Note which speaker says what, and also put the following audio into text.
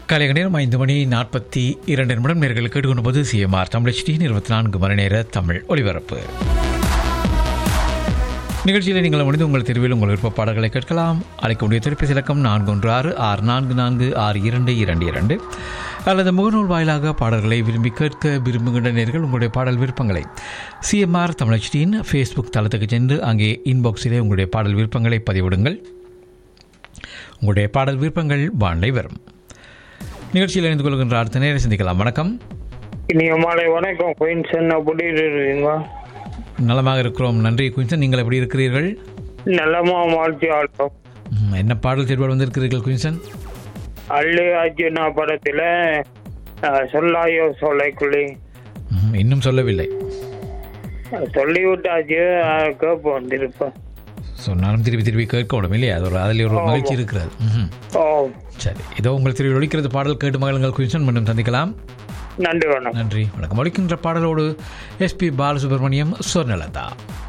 Speaker 1: காலை நேரம் ஐந்து மணி நாற்பத்தி இரண்டு நிமிடம் நேர்கள் கேட்டுக்கொண்டு சிஎம்ஆர் தமிழ் இருபத்தி நான்கு மணி நேர தமிழ் ஒலிபரப்பு நிகழ்ச்சியில் நீங்கள் முடிந்து உங்கள் தெருவில் உங்கள் விருப்ப பாடல்களை கேட்கலாம் அழைக்கக்கூடிய தொலைபேசி இலக்கம் நான்கு ஒன்று ஆறு ஆறு நான்கு நான்கு ஆறு இரண்டு இரண்டு இரண்டு அல்லது முகநூல் வாயிலாக பாடல்களை விரும்பி கேட்க விரும்புகின்ற நேர்கள் உங்களுடைய பாடல் விருப்பங்களை சிஎம்ஆர் தமிழச்சியின் ஃபேஸ்புக் தளத்துக்கு சென்று அங்கே இன்பாக்ஸிலே உங்களுடைய பாடல் விருப்பங்களை பதிவிடுங்கள் உங்களுடைய பாடல் விருப்பங்கள் வாண்டை வரும் நிகழ்ச்சியில் இணைந்து கொள்கின்ற அடுத்த நேரம் சிந்திக்கலாம் வணக்கம்
Speaker 2: இனிய மாலை வணக்கம் குயின்சன் எப்படி இருக்கீங்க
Speaker 1: நலமாக இருக்கிறோம் நன்றி குயின்சன் நீங்கள் எப்படி இருக்கிறீர்கள்
Speaker 2: நலமா வாழ்த்தி ஆள்றோம்
Speaker 1: ம், என்ன பாடல் தேர்வு வந்திருக்கிறீர்கள் குயின்சன்
Speaker 2: அல்லு அர்ஜுனா படத்துல அஹ், சொல்லாயோ சொல்லைக்குள்ளி
Speaker 1: ம், இன்னும் சொல்லவில்லை
Speaker 2: சொல்லி விட்டாச்சு அஹ், கேட்போம் திருப்பம்
Speaker 1: சொன்னாலும் திருப்பி திருப்பி கேட்கணும் இல்லையா அது ஒரு அதில் ஒரு மகிழ்ச்சி இருக்கிறது ம்ஹும்.
Speaker 2: ஓ
Speaker 1: சரி இதோ உங்கள் திருவி ஒழிக்கிறது பாடல் கேட்டு மகளுங்கள் குயின்சன் மீண்டும் சந்திக்கலாம்
Speaker 2: நன்றி வணக்கம்
Speaker 1: நன்றி வணக்கம் ஒழிக்கின்ற பாடலோடு எஸ்பி பாலசுப்ரமணியம் சொர்ணலதா